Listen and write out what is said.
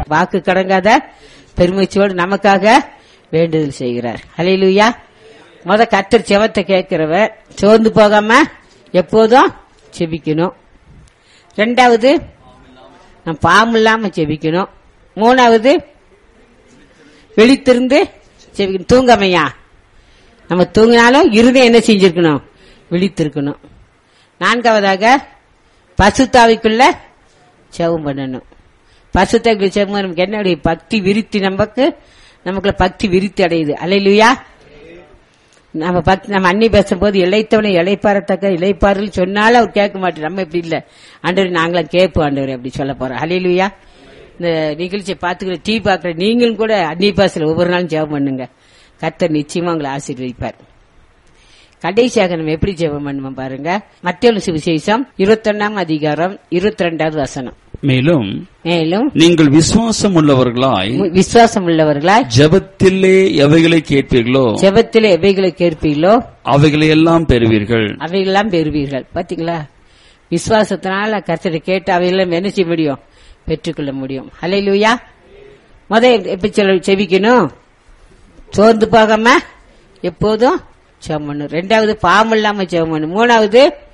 வாக்கு கடங்காத பெருமூச்சோடு நமக்காக வேண்டுதல் செய்கிறார் ஹalleluya முத கத்தர் செவத்தை கேட்கிறவர் சோர்ந்து போகாம எப்போதும் செபிக்கணும் ரெண்டாவது நம்ம பாவம் இல்லாம செபிக்கணும் மூணாவது விழித்திருந்து செபிக்கணும் தூங்காமையா நம்ம தூங்கினாலும் இருதயம் என்ன செஞ்சிருக்கணும் விழித்திருக்கணும் நான்காவதாக பசுத்தாவிக்குள்ள செவம் பண்ணணும் பசுத்தாவிக்குள்ள செவம் பண்ண நமக்கு என்ன பக்தி விருத்தி நமக்கு நமக்குள்ள பக்தி விருத்தி அடையுது அலையிலுயா நம்ம பக்தி நம்ம அன்னி பேசும்போது இழைத்தவனை இழைப்பாரத்தக்க இழைப்பாருன்னு சொன்னாலும் அவர் கேட்க மாட்டார் நம்ம இப்படி இல்ல ஆண்டவர் நாங்களும் கேட்போம் ஆண்டவர் அப்படி சொல்ல போறோம் அலையிலுயா இந்த நிகழ்ச்சியை பார்த்துக்கிற டீ பார்க்குற நீங்களும் கூட அன்னி பாசல ஒவ்வொரு நாளும் ஜெபம் பண்ணுங்க கர்த்தர் நிச்சயமா உங்களை ஆசீர்வதிப்பார் கடைசியாக நம்ம எப்படி ஜெபம் பண்ணுவோம் பாருங்க மத்திய சுவிசேஷம் இருபத்தொன்னாம் அதிகாரம் இருபத்தி ரெண்டாவது வசனம் மேலும் மேலும் நீங்கள் விசுவாசம் உள்ளவர்களாய் விசுவாசம் உள்ளவர்களாய் ஜெபத்திலே எவைகளை கேட்பீர்களோ ஜெபத்தில் எவைகளை கேட்பீர்களோ அவைகளை எல்லாம் பெறுவீர்கள் அவைகளெல்லாம் பெறுவீர்கள் பாத்தீங்களா விசுவாசத்தினால கர்த்தரை கேட்டு அவையெல்லாம் என்ன செய்ய முடியும் பெற்றுக்கொள்ள முடியும் ஹalleluya முத எப்படி சொல்ல செவிக்கணும் சோர்ந்து போகாம எப்போதும் ஜெபம் பண்ணணும் ரெண்டாவது பாவம் இல்லாம ஜெபம் பண்ணணும் மூணாவது